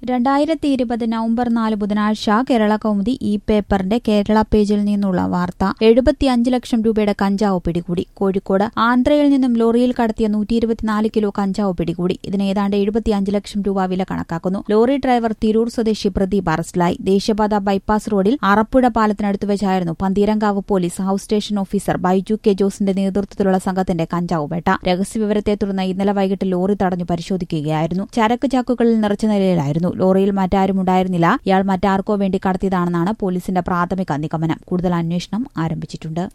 രണ്ടായിരത്തി ഇരുപത് നവംബർ നാല് ബുധനാഴ്ച കേരള കൗമുദി ഈ പേപ്പറിന്റെ കേരള പേജിൽ നിന്നുള്ള വാർത്ത എഴുപത്തിയഞ്ച് ലക്ഷം രൂപയുടെ കഞ്ചാവ് പിടികൂടി കോഴിക്കോട് ആന്ധ്രയിൽ നിന്നും ലോറിയിൽ കടത്തിയ നൂറ്റി ഇരുപത്തിനാല് കിലോ കഞ്ചാവ് പിടികൂടി ഇതിന് ഏതാണ്ട് എഴുപത്തിയഞ്ച് ലക്ഷം രൂപ വില കണക്കാക്കുന്നു ലോറി ഡ്രൈവർ തിരൂർ സ്വദേശി പ്രദീപ് അറസ്റ്റിലായി ദേശീയപാത ബൈപ്പാസ് റോഡിൽ അറപ്പുഴ പാലത്തിനടുത്ത് വെച്ചായിരുന്നു Pantheerankavu police house station officer Baiju K ജോസിന്റെ നേതൃത്വത്തിലുള്ള സംഘത്തിന്റെ കഞ്ചാവ് വേട്ട രഹസ്യവിവരത്തെ തുടർന്ന് ഇന്നലെ വൈകിട്ട് ലോറി തടഞ്ഞു പരിശോധിക്കുകയായിരുന്നു ചരക്ക് ചാക്കുകളിൽ നിറച്ച നിലയിലായിരുന്നു ലോറിയിൽ മറ്റാരും ഉണ്ടായിരുന്നില്ല ഇയാൾ മറ്റാർക്കോ വേണ്ടി കടത്തിയതാണെന്നാണ് പോലീസിന്റെ പ്രാഥമിക നിഗമനം കൂടുതൽ അന്വേഷണം ആരംഭിച്ചിട്ടുണ്ട്